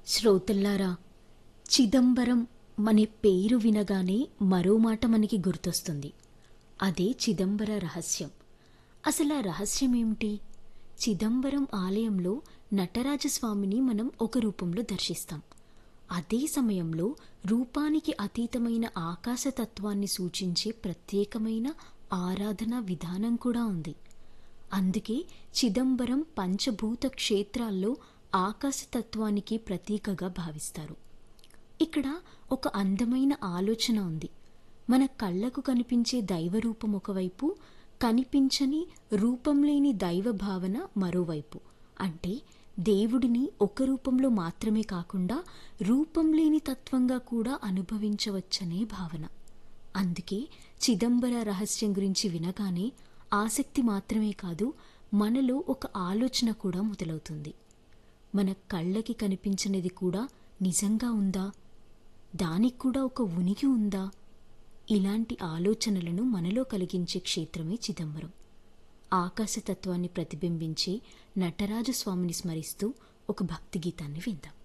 శ్రోతల్లారా చిదంబరం అనే పేరు వినగానే మరో మాట మనకి గుర్తొస్తుంది అదే చిదంబర రహస్యం అసలు ఆ రహస్యం ఏమిటి చిదంబరం ఆలయంలో నటరాజస్వామిని మనం ఒక రూపంలో దర్శిస్తాం అదే సమయంలో రూపానికి అతీతమైన ఆకాశతత్వాన్ని సూచించే ప్రత్యేకమైన ఆరాధన విధానం కూడా ఉంది అందుకే చిదంబరం పంచభూత క్షేత్రాల్లో ఆకాశతత్వానికి ప్రతీకగా భావిస్తారు ఇక్కడ ఒక అందమైన ఆలోచన ఉంది మన కళ్ళకు కనిపించే దైవరూపం ఒకవైపు కనిపించని రూపం లేని దైవ భావన మరోవైపు అంటే దేవుడిని ఒక రూపంలో మాత్రమే కాకుండా రూపం లేని తత్వంగా కూడా అనుభవించవచ్చనే భావన అందుకే చిదంబర రహస్యం గురించి వినగానే ఆసక్తి మాత్రమే కాదు మనలో ఒక ఆలోచన కూడా మొదలవుతుంది మన కళ్ళకి కనిపించనిది కూడా నిజంగా ఉందా దానికి కూడా ఒక ఉనికి ఉందా ఇలాంటి ఆలోచనలను మనలో కలిగించే క్షేత్రమే చిదంబరం ఆకాశతత్వాన్ని ప్రతిబింబించే నటరాజస్వామిని స్మరిస్తూ ఒక భక్తి గీతాన్ని విందాం